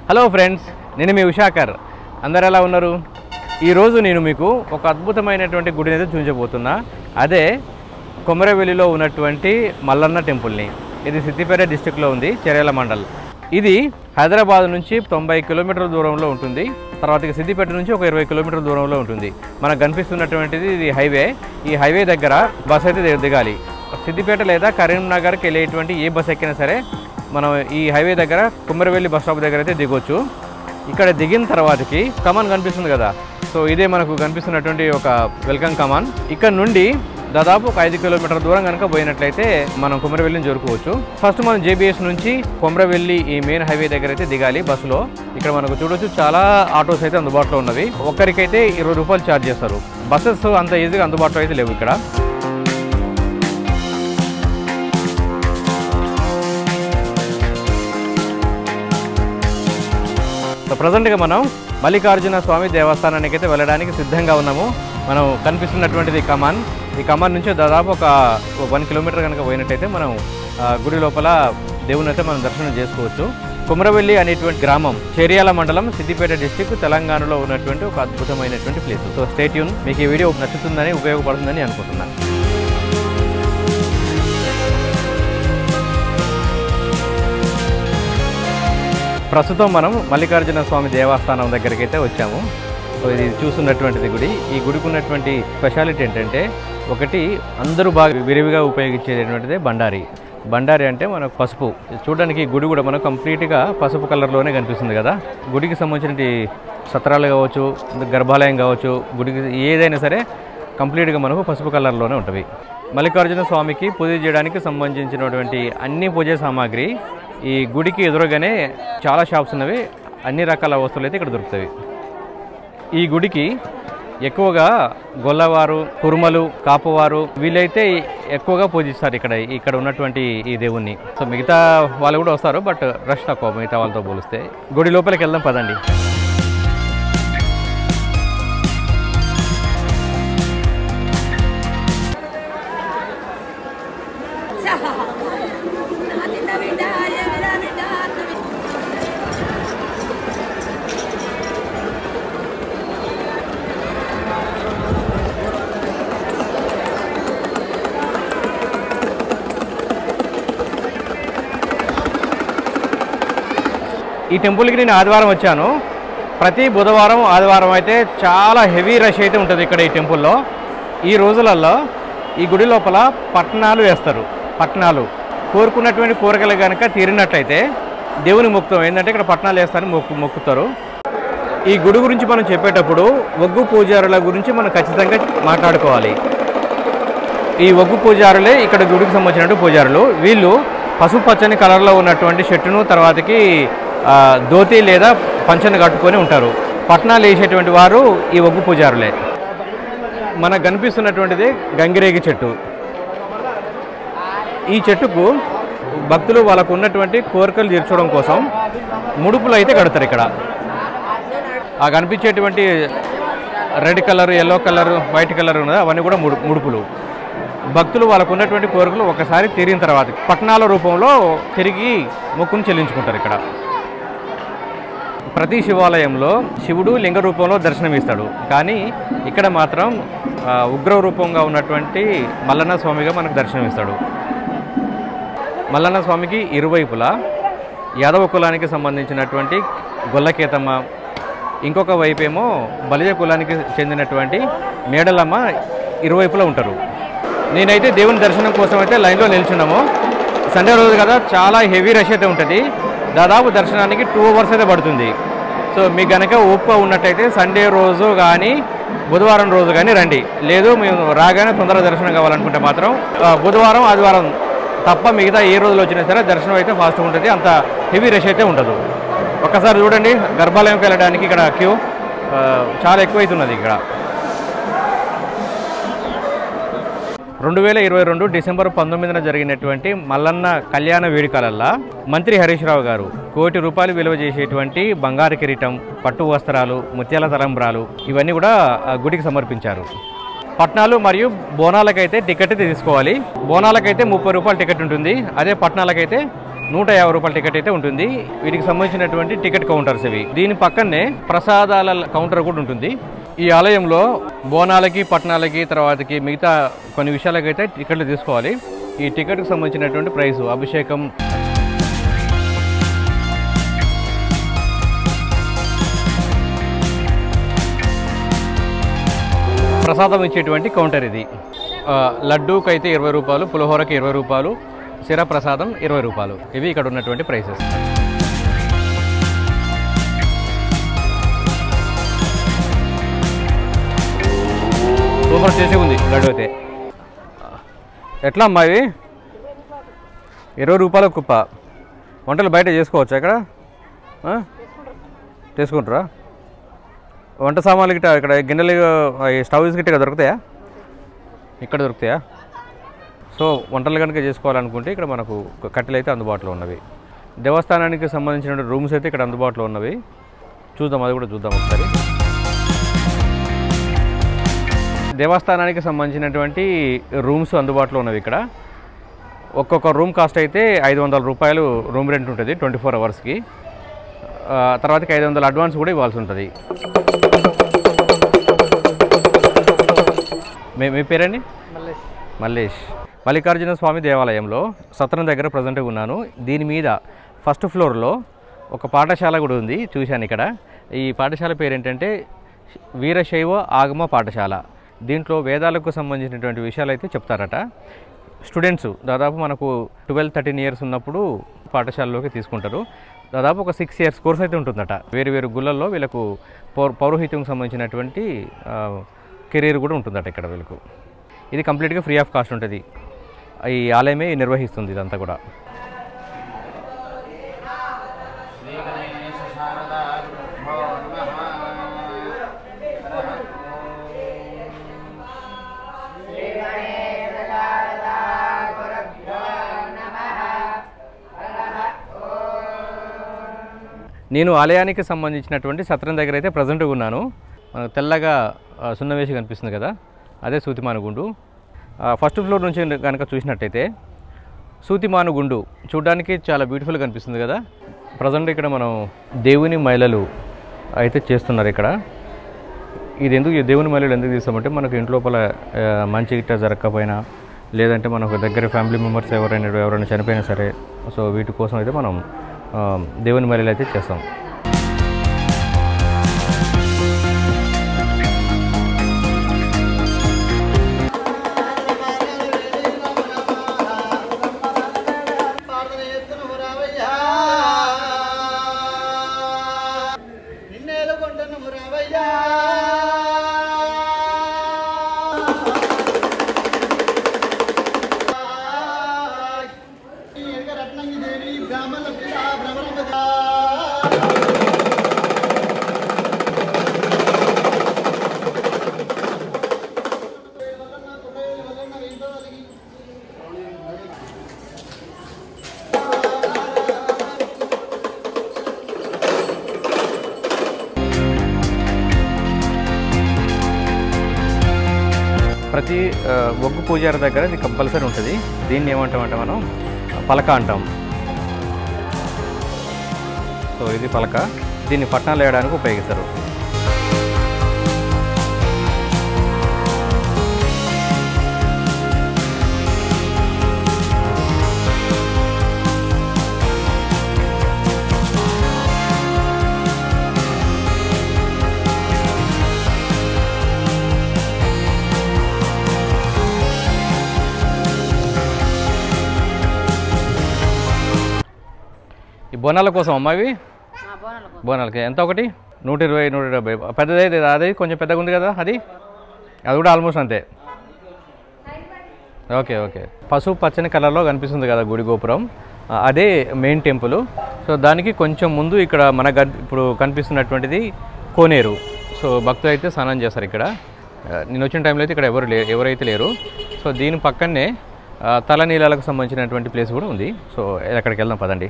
Hello friends నేను మీ ఉషాకర్ అందరు ఎలా ఉన్నారు ఈరోజు నేను మీకు ఒక అద్భుతమైనటువంటి గుడిని అయితే చూపించబోతున్నా అదే కొమరవెల్లిలో ఉన్నటువంటి మల్లన్న టెంపుల్ని ఇది సిద్దిపేట డిస్టిక్లో ఉంది చెరేల మండల్ ఇది హైదరాబాద్ నుంచి తొంభై కిలోమీటర్ల దూరంలో ఉంటుంది తర్వాత ఇక సిద్దిపేట నుంచి ఒక ఇరవై కిలోమీటర్ల దూరంలో ఉంటుంది మనకు కనిపిస్తున్నటువంటిది ఇది హైవే ఈ హైవే దగ్గర బస్ అయితే ది- దిగాలి సిద్దిపేట లేదా కరీంనగర్కి వెళ్ళేటువంటి ఏ బస్ ఎక్కినా సరే మనం ఈ హైవే దగ్గర కుమ్మరవెల్లి బస్ స్టాప్ దగ్గర అయితే దిగొచ్చు ఇక్కడ దిగిన తర్వాతకి కమాన్ కనిపిస్తుంది కదా సో ఇదే మనకు కనిపిస్తున్నటువంటి ఒక వెల్కమ్ కమాన్ ఇక్కడ నుండి దాదాపు ఒక ఐదు కిలోమీటర్ల దూరం కనుక పోయినట్లయితే మనం కుమరవెల్లిని చేరుకోవచ్చు ఫస్ట్ మనం జేబీఎస్ నుంచి కొమరవెల్లి ఈ మెయిన్ హైవే దగ్గర అయితే దిగాలి బస్సులో ఇక్కడ మనకు చూడొచ్చు చాలా ఆటోస్ అయితే అందుబాటులో ఉన్నవి ఒక్కరికైతే ఇరవై రూపాయలు ఛార్జ్ చేస్తారు బస్సెస్ అంత ఈజీగా అందుబాటులో అయితే లేవు ఇక్కడ సో ప్రజెంట్గా మనం మల్లికార్జున స్వామి దేవస్థానానికి అయితే వెళ్ళడానికి సిద్ధంగా ఉన్నాము మనం కనిపిస్తున్నటువంటిది కమాన్ ఈ కమాన్ నుంచి దాదాపు ఒక వన్ కిలోమీటర్ కనుక పోయినట్టయితే మనం ఆ, గుడి లోపల దేవుని అయితే మనం దర్శనం చేసుకోవచ్చు కుమరవెల్లి అనేటువంటి గ్రామం చేరియాల మండలం సిద్దిపేట డిస్టిక్ తెలంగాణలో ఉన్నటువంటి ఒక అద్భుతమైనటువంటి ప్లేస్ సో స్టేట్యూన్ మీకు ఈ వీడియో నచ్చుతుందని ఉపయోగపడుతుందని అనుకుంటున్నాను ప్రస్తుతం మనం మల్లికార్జున స్వామి దేవస్థానం దగ్గరికి అయితే వచ్చాము సో ఇది చూస్తున్నటువంటిది గుడి ఈ గుడికి ఉన్నటువంటి స్పెషాలిటీ ఏంటంటే ఒకటి అందరూ బాగా విరివిగా ఉపయోగించేటటువంటిది బండారి బండారి అంటే మనకు పసుపు చూడడానికి ఈ గుడి కూడా మనకు కంప్లీట్గా పసుపు కలర్లోనే కనిపిస్తుంది కదా గుడికి సంబంధించిన సత్రాలు కావచ్చు గర్భాలయం కావచ్చు గుడికి ఏదైనా సరే కంప్లీట్గా మనకు పసుపు కలర్లోనే ఉంటుంది మల్లికార్జున స్వామికి పూజ చేయడానికి సంబంధించినటువంటి అన్ని పూజ సామాగ్రి ఈ గుడికి ఎదురుగానే చాలా షాప్స్ ఉన్నవి అన్ని రకాల వస్తువులు అయితే ఇక్కడ దొరుకుతాయి ఈ గుడికి ఎక్కువగా గొల్లవారు కురుమలు కాపువారు వీళ్ళైతే ఎక్కువగా పూజిస్తారు ఇక్కడ ఇక్కడ ఉన్నటువంటి ఈ దేవుణ్ణి సో మిగతా వాళ్ళు కూడా వస్తారు బట్ రష్ తక్కువ మిగతా వాళ్ళతో పోలిస్తే గుడి లోపలికి వెళ్దాం పదండి ఈ టెంపుల్కి నేను ఆదివారం వచ్చాను ప్రతి బుధవారం ఆదివారం అయితే చాలా హెవీ రష్ అయితే ఉంటుంది ఇక్కడ ఈ టెంపుల్లో ఈ రోజులలో ఈ గుడి లోపల పట్టణాలు వేస్తారు పట్టణాలు కోరుకున్నటువంటి కోరికలు కనుక తీరినట్లయితే దేవుని మొక్కుతాం ఏంటంటే ఇక్కడ పట్టణాలు వేస్తారని మొక్కు మొక్కుతారు ఈ గుడి గురించి మనం చెప్పేటప్పుడు ఒగ్గు పూజారుల గురించి మనం ఖచ్చితంగా మాట్లాడుకోవాలి ఈ ఒగ్గు పూజారులే ఇక్కడ గుడికి సంబంధించినటువంటి పూజారులు వీళ్ళు పసుపు పచ్చని కలర్లో ఉన్నటువంటి షర్టును తర్వాతకి ఆ, ధోతి లేదా పంచను కట్టుకొని ఉంటారు పట్నాలు వేసేటువంటి వారు ఈ ఒగ్గు పూజారులే మనకు కనిపిస్తున్నటువంటిది గంగిరేగి చెట్టు ఈ చెట్టుకు భక్తులు వాళ్ళకు ఉన్నటువంటి కోరికలు తీర్చడం కోసం ముడుపులు అయితే కడతారు ఇక్కడ ఆ కనిపించేటువంటి red colour yellow colour white colour ఉన్నది అవన్నీ కూడా ముడు ముడుపులు భక్తులు వాళ్ళకు ఉన్నటువంటి కోరికలు ఒకసారి తీరిన తర్వాత పట్టణాల రూపంలో తిరిగి మొక్కును చెల్లించుకుంటారు ఇక్కడ ప్రతి శివాలయంలో శివుడు లింగ రూపంలో దర్శనమిస్తాడు కానీ ఇక్కడ మాత్రం ఆ, ఉగ్ర రూపంగా ఉన్నటువంటి మల్లన్న స్వామిగా మనకు దర్శనమిస్తాడు మల్లన్న స్వామికి ఇరువైపులా యాదవ కులానికి సంబంధించినటువంటి గొల్లకేతమ్మ ఇంకొక వైపేమో బలిజ కులానికి చెందినటువంటి మేడలమ్మ ఇరువైపులా ఉంటారు నేనైతే దేవుని దర్శనం కోసం అయితే లైన్లో నిల్చున్నాము సండే రోజు కదా చాలా హెవీ రష్ అయితే ఉంటుంది దాదాపు దర్శనానికి టూ అవర్స్ అయితే పడుతుంది సో మీకు గనక ఓపిక ఉన్నట్టయితే సండే రోజు కానీ బుధవారం రోజు కానీ రండి లేదు మేము రాగానే తొందరగా దర్శనం కావాలనుకుంటే మాత్రం ఆ, బుధవారం ఆదివారం తప్ప మిగతా ఏ రోజులు వచ్చినా సరే దర్శనం అయితే ఫాస్ట్గా ఉంటుంది అంత హెవీ రష్ అయితే ఉండదు ఒక్కసారి చూడండి గర్భాలయంకి వెళ్ళడానికి ఇక్కడ క్యూ ఆ, చాలా ఎక్కువైతున్నది ఇక్కడ రెండు వేల ఇరవై రెండు డిసెంబర్ పంతొమ్మిదిన జరిగినటువంటి మల్లన్న కళ్యాణ వేడుకలల్లా మంత్రి హరీష్ రావు గారు కోటి రూపాయలు విలువ చేసేటువంటి బంగారు కిరీటం పట్టు వస్త్రాలు ముత్యాల తలంబ్రాలు ఇవన్నీ కూడా ఆ, గుడికి సమర్పించారు పట్నాలు మరియు బోనాలకైతే టికెట్ తీసుకోవాలి బోనాలకైతే ముప్పై రూపాయల టికెట్ ఉంటుంది అదే పట్నాలకైతే నూట యాభై రూపాయల టికెట్ అయితే ఉంటుంది వీటికి సంబంధించినటువంటి టికెట్ కౌంటర్స్ ఇవి దీని పక్కనే ప్రసాదాల కౌంటర్ కూడా ఉంటుంది ఈ ఆలయంలో బోనాలకి పట్టణాలకి తర్వాతకి మిగతా కొన్ని విషయాలకైతే టికెట్లు తీసుకోవాలి ఈ టికెట్కి సంబంధించినటువంటి ప్రైస్ అభిషేకం ప్రసాదం ఇచ్చేటువంటి కౌంటర్ ఇది ఆ, లడ్డూకి అయితే ఇరవై రూపాయలు పులిహోరకి ఇరవై రూపాయలు సిరా ప్రసాదం ఇరవై రూపాయలు ఇవి ఇక్కడ ఉన్నటువంటి ప్రైసెస్ సూపర్ చేసి ఉంది లడ్డు అయితే ఎట్లా అమ్మా ఇవి ఇరవై రూపాయల కుప్ప వంటలు బయట చేసుకోవచ్చా ఇక్కడ ఆ? చేసుకుంటారా వంట సామాన్లు గిట్ట ఇక్కడ గిన్నెలు ఈ స్టవ్స్ గిట్ట ఇక్కడ దొరుకుతాయా ఇక్కడ దొరుకుతాయా సో వంటలు కనుక చేసుకోవాలనుకుంటే ఇక్కడ మనకు కట్టెలు అయితే అందుబాటులో ఉన్నవి దేవస్థానానికి సంబంధించిన రూమ్స్ అయితే ఇక్కడ అందుబాటులో ఉన్నవి చూద్దాం అది కూడా చూద్దాం ఒకసారి దేవస్థానానికి సంబంధించినటువంటి రూమ్స్ అందుబాటులో ఉన్నవి ఇక్కడ ఒక్కొక్క రూమ్ కాస్ట్ అయితే ఐదు వందల రూపాయలు రూమ్ రెంట్ ఉంటుంది ట్వంటీ ఫోర్ అవర్స్కి తర్వాతకి ఐదు వందల అడ్వాన్స్ కూడా ఇవ్వాల్సి ఉంటుంది మీ మీ పేరండి మల్లేష్ మల్లికార్జున స్వామి దేవాలయంలో సత్రం దగ్గర ప్రజెంట్గా ఉన్నాను దీని మీద ఫస్ట్ ఫ్లోర్లో ఒక పాఠశాల కూడా ఉంది చూశాను ఇక్కడ ఈ పాఠశాల పేరు ఏంటంటే వీరశైవ ఆగమ పాఠశాల దీంట్లో వేదాలకు సంబంధించినటువంటి విషయాలు అయితే చెప్తారట స్టూడెంట్స్ దాదాపు మనకు ట్వెల్వ్ థర్టీన్ ఇయర్స్ ఉన్నప్పుడు పాఠశాలలోకి తీసుకుంటారు దాదాపు ఒక సిక్స్ ఇయర్స్ కోర్స్ అయితే ఉంటుందట వేరు వేరు గుళ్ళల్లో వీళ్ళకు పౌర పౌరోహిత్యం సంబంధించినటువంటి కెరీర్ కూడా ఉంటుందట ఇక్కడ వీళ్ళకు ఇది కంప్లీట్గా ఫ్రీ ఆఫ్ కాస్ట్ ఉంటుంది ఈ ఆలయమే నిర్వహిస్తుంది ఇదంతా కూడా నేను ఆలయానికి సంబంధించినటువంటి సత్రం దగ్గర అయితే ప్రజెంట్గా ఉన్నాను మనకు తెల్లగా ఆ, సున్నం వేసి కనిపిస్తుంది కదా అదే సూతిమానుగుండు ఆ, ఫస్ట్ ఫ్లోర్ నుంచి కనుక చూసినట్టయితే సూతిమానుగుండు చూడడానికి చాలా బ్యూటిఫుల్గా కనిపిస్తుంది కదా ప్రజెంట్ ఇక్కడ మనం దేవుని మహిళలు అయితే చేస్తున్నారు ఇక్కడ ఇది ఎందుకు ఈ దేవుని మహిళలు ఎందుకు తీస్తామంటే మనకు ఇంటి లోపల ఆ, మంచి గిట్ట జరగకపోయినా లేదంటే మనకు దగ్గర ఫ్యామిలీ మెంబర్స్ ఎవరైనా ఎవరైనా చనిపోయినా సరే సో వీటి కోసం అయితే మనం ఆ, దేవుని మహిళలు అయితే చేస్తాం ప్రార్థన చేస్తున్నాము రావయ్యా నిన్నేలు కొంటున్నాము రావయ్యా ఈ ఎనక రత్నంగి దేవి బ్రాహ్మణ పిల్ల భ్రమణ ప్రతి ఆ, ఒగ్గు పూజారి దగ్గర ఇది కంపల్సరీ ఉంటుంది దీన్ని ఏమంటామంటే మనం పలక అంటాం సో ఇది పలక దీన్ని పట్టణాలు వేయడానికి ఉపయోగిస్తారు ఈ బోనాల కోసం అమ్మా ఇవి బోనాలకి ఎంత ఒకటి నూట ఇరవై నూట డెబ్బై పెద్దది అది కొంచెం పెద్దగా ఉంది కదా అది అది కూడా ఆల్మోస్ట్ అంతే ఓకే ఓకే పసుపు పచ్చని కలర్లో కనిపిస్తుంది కదా గుడి గోపురం ఆ, అదే మెయిన్ టెంపుల్ సో దానికి కొంచెం ముందు ఇక్కడ మన గన్- ఇప్పుడు కనిపిస్తున్నటువంటిది కోనేరు సో భక్తులు అయితే స్నానం చేస్తారు ఇక్కడ ఆ, నేను వచ్చిన టైంలో అయితే ఇక్కడ ఎవరు లే ఎవరైతే లేరు సో దీని పక్కనే ఆ, తలనీలాలకు సంబంధించినటువంటి ప్లేస్ కూడా ఉంది సో అక్కడికి వెళ్దాం పదండి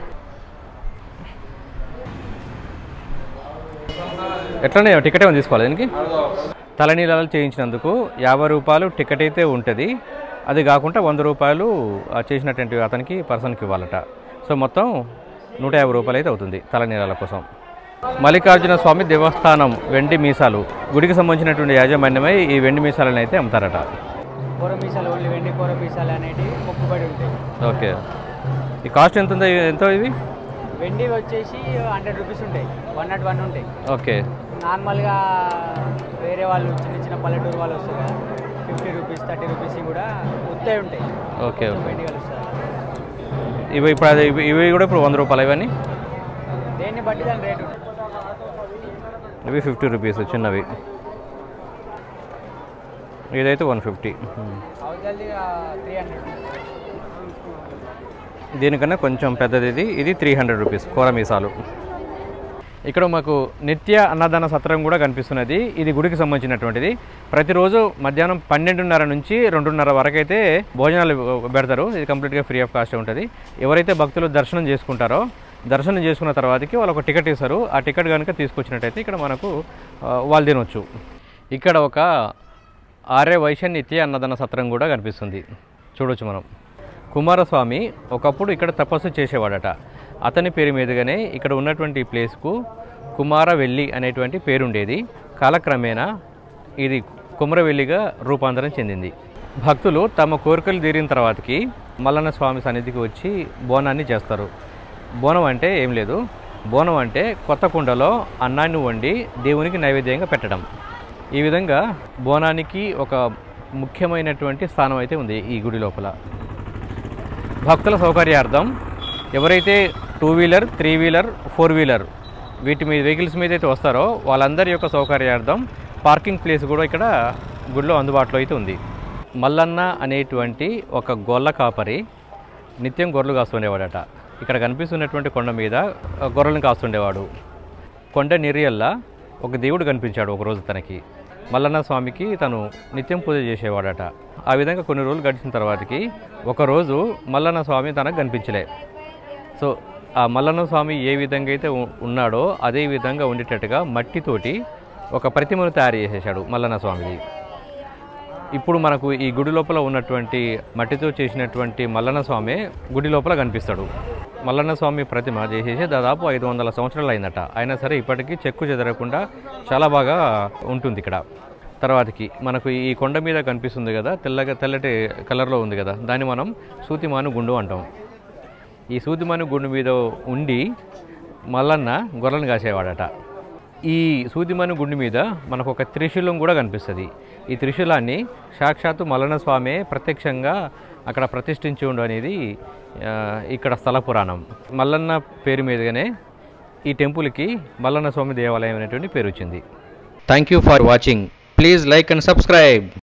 ఎట్లనే టికెట్ ఏమైనా తీసుకోవాలి దీనికి తలనీలాలు చేయించినందుకు యాభై రూపాయలు టికెట్ అయితే ఉంటుంది అది కాకుండా వంద రూపాయలు ఆ చేసినటువంటి అతనికి పర్సన్కి ఇవ్వాలట సో మొత్తం నూట యాభై రూపాయలు అయితే అవుతుంది తలనీలాల కోసం మల్లికార్జున స్వామి దేవస్థానం వెండి మీసాలు గుడికి సంబంధించినటువంటి యాజమాన్యమై ఈ వెండి మీసాలను అయితే అమ్ముతారట కూర మీసాలు ఓన్లీ వెండి కూర మీసాలు అనేటివి మొక్కుబడి ఉంటాయి ఓకే ఈ కాస్ట్ ఎంత ఉందో ఎంతో ఇవి వెండి వచ్చేసి హండ్రెడ్ రూపీస్ ఉంటాయి వన్ నాట్ వన్ ఉంటాయి ఓకే నార్మల్గా వేరే వాళ్ళు చిన్న చిన్న పల్లెటూరు వాళ్ళు వస్తారు కదా ఫిఫ్టీ రూపీస్ థర్టీ రూపీస్ కూడా ఉత్తే ఉంటాయి ఓకే ఓకే వెండి కలుస్తారు ఇవి ఇప్పుడు అది ఇవి ఇవి కూడా ఇప్పుడు వంద రూపాయలు ఇవన్నీ దేన్ని బట్టి దాని రేటు ఉంటుంది ఇవి ఫిఫ్టీ రూపీస్ చిన్నవి ఇదైతే వన్ ఫిఫ్టీ అవతలది త్రీ హండ్రెడ్ దీనికన్నా కొంచెం పెద్దది ఇది ఇది త్రీ హండ్రెడ్ రూపీస్ కూర మీసాలు ఇక్కడ మాకు నిత్య అన్నదాన సత్రం కూడా కనిపిస్తున్నది ఇది గుడికి సంబంధించినటువంటిది ప్రతిరోజు మధ్యాహ్నం పన్నెండున్నర నుంచి రెండున్నర వరకు అయితే భోజనాలు పెడతారు ఇది కంప్లీట్గా ఫ్రీ ఆఫ్ కాస్ట్ ఉంటుంది ఎవరైతే భక్తులు దర్శనం చేసుకుంటారో దర్శనం చేసుకున్న తర్వాతకి వాళ్ళు ఒక టికెట్ ఇస్తారు ఆ టికెట్ కనుక తీసుకొచ్చినట్టయితే ఇక్కడ మనకు ఆ, వాళ్ళు తినొచ్చు ఇక్కడ ఒక ఆర్య వైశ్య నిత్య అన్నదాన సత్రం కూడా కనిపిస్తుంది చూడొచ్చు మనం కుమారస్వామి ఒకప్పుడు ఇక్కడ తపస్సు చేసేవాడట అతని పేరు మీదుగానే ఇక్కడ ఉన్నటువంటి ఈ ప్లేస్కు కుమారవెల్లి అనేటువంటి పేరుండేది కాలక్రమేణా ఇది కుమరవెల్లిగా రూపాంతరం చెందింది భక్తులు తమ కోరికలు తీరిన తర్వాతకి మల్లన్న స్వామి సన్నిధికి వచ్చి బోనాన్ని చేస్తారు బోనం అంటే ఏం లేదు బోనం అంటే కొత్త కుండలో అన్నాన్ని వండి దేవునికి నైవేద్యంగా పెట్టడం ఈ విధంగా బోనానికి ఒక ముఖ్యమైనటువంటి స్థానం అయితే ఉంది ఈ గుడి లోపల భక్తుల సౌకర్యార్థం ఎవరైతే two wheeler three wheeler four wheeler వీటి మీద వెహికల్స్ మీద అయితే వస్తారో వాళ్ళందరి యొక్క సౌకర్యార్థం పార్కింగ్ ప్లేస్ కూడా ఇక్కడ గుడిలో అందుబాటులో అయితే ఉంది మల్లన్న అనేటువంటి ఒక గొల్ల కాపరి నిత్యం గొర్రెలు కాస్తుండేవాడట ఇక్కడ కనిపిస్తున్నటువంటి కొండ మీద ఆ, గొర్రెలను కాస్తుండేవాడు కొండ నిర్యల్లా ఒక దేవుడు కనిపించాడు ఒకరోజు తనకి మల్లన్న స్వామికి తను నిత్యం పూజ చేసేవాడట ఆ విధంగా కొన్ని రోజులు గడిచిన తర్వాతకి ఒకరోజు మల్లన్న స్వామి తనకు కనిపించలే సో ఆ మల్లన్న స్వామి ఏ విధంగా అయితే ఉ- ఉన్నాడో అదే విధంగా ఉండేటట్టుగా మట్టితోటి ఒక ప్రతిమను తయారు చేసేసాడు మల్లన్న స్వామిది ఇప్పుడు మనకు ఈ గుడి లోపల ఉన్నటువంటి మట్టితో చేసినటువంటి మల్లన్న స్వామి గుడి లోపల కనిపిస్తాడు మల్లన్న స్వామి ప్రతిమ చేసేసి దాదాపు ఐదు వందల సంవత్సరాలు అయిందట అయినా సరే ఇప్పటికీ చెక్కు చెదరకుండా చాలా బాగా ఉంటుంది ఇక్కడ తర్వాతకి మనకు ఈ కొండ మీద కనిపిస్తుంది కదా తెల్లగా తెల్లటి కలర్లో ఉంది కదా దాన్ని మనం సూతిమాను గుండు అంటాం ఈ సూతిమాను గుండు మీద ఉండి మల్లన్న గొర్రెలను కాసేవాడట ఈ సూదిమను గుండు మీద మనకు ఒక త్రిశూలం కూడా కనిపిస్తుంది ఈ త్రిశూలాన్ని సాక్షాత్తు మల్లన్న స్వామి ప్రత్యక్షంగా అక్కడ ప్రతిష్ఠించి ఉండు అనేది ఆ, ఇక్కడ స్థల పురాణం మల్లన్న పేరు మీదుగానే ఈ టెంపుల్కి మల్లన్న స్వామి దేవాలయం అనేటువంటి పేరు వచ్చింది thank you for watching please like and subscribe